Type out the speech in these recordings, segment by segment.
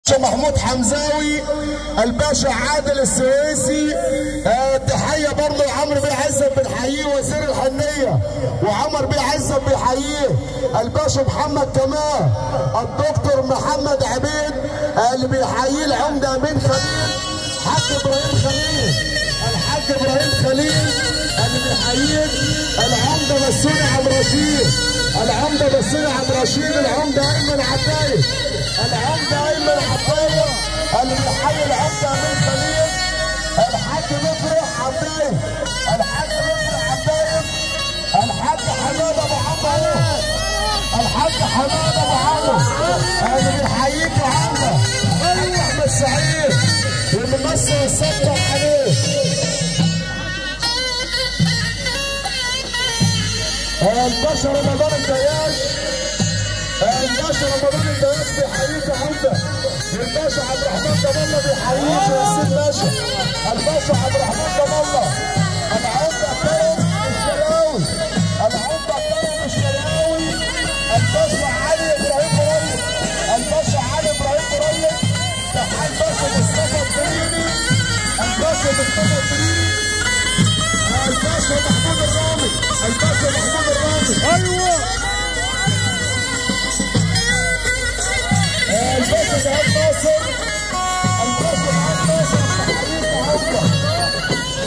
محمود حمزاوي الباشا عادل السويسي آه تحية برضه لعمرو بيه عزت بنحييه وزير الحنية وعمر بيه عزت بيحييه الباشا محمد كمال الدكتور محمد عبيد آه اللي بيحييه العمدة أمين خليل حاج إبراهيم خليل الحاج إبراهيم خليل اللي بيحييه العمدة مسوني عبد الرشيد العمدة مسوني عبد الرشيد العمدة أيمن عبايد العمدة أيمن عباية اللي بيحيي العمدة أمين خليل الحاج مفرح عباية الحاج مفرح عباية الحاج حماد أبو عمرو الحاج حماد أبو عمرو اللي بيحييك يا عمرو الحاج أحمد سعيد والممثل السكر عليه الباشا رمضان الدياش الباشا رمضان الدياش بيحييك يا عمده والباشا عبد الرحمن ضمالة بيحييك يا سيد باشا الباشا عبد الرحمن ضمالة العمده كرم الشراوي العمده كرم الشراوي الباشا علي ابراهيم مريم الباشا علي ابراهيم مريم تحيي الباشا مصطفى الدريني الباشا مصطفى الدريني الباشا محمود الرامي الباشا محمود الرامي ايوه الباشا سعيد ناصر الباشا سعيد ناصر تحريك عمرة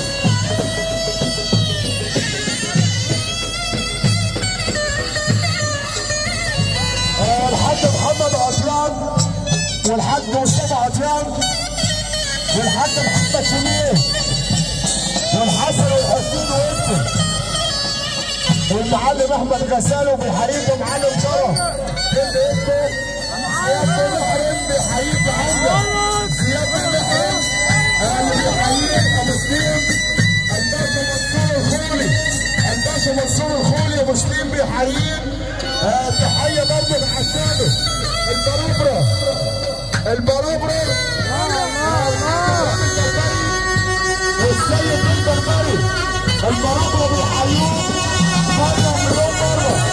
الحاج محمد عطيان والحاج مصطفى عطيان والحاج محمد شميل والحسن والحسين وابنه والمعلم احمد غسال وبيحييك يا معلم شرف انت انت زياد المحرم بيحييك يا عمرو زياد المحرم اللي بيحييك ابو سليم الباشا منصور الخولي الباشا منصور الخولي ابو سليم بيحييك آه تحيه برضه لعشانه البرابره البرابره والسيد البربري البرابره بيحيوك مره مليون مره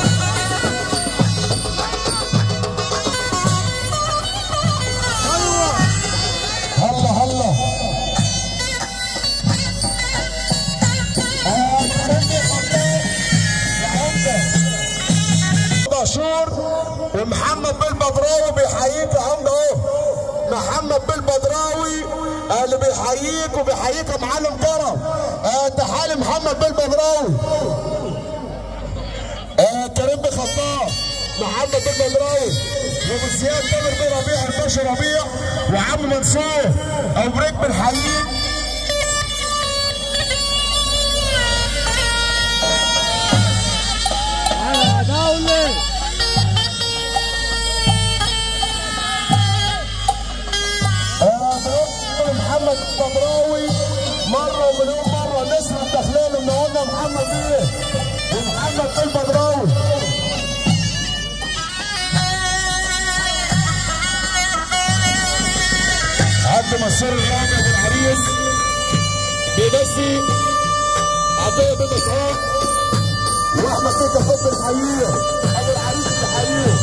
هلا هلا آه، كريم خطاب يا عمده دشور ومحمد بالبدراوي بيحييك يا عمده اهو محمد بالبدراوي اللي بيحييك وبيحييك يا معلم كرم آه تحالي محمد بالبدراوي آه كريم بخطاب محمد بالبدراوي وابو زياد تامر بن ربيع الباشا ربيع وعم منصور ابو بريك بنحييك على دولة آه، بنقول محمد الطبراوي مرة ومليون مرة نسمع الدخلين منورنا محمد بيه ومحمد البدراوي عبد مسار الرابع ابو العريس بيبسي عطيه بن مسعود واحمد بيه كفوت الحقيقه ابو العريس الحقيقه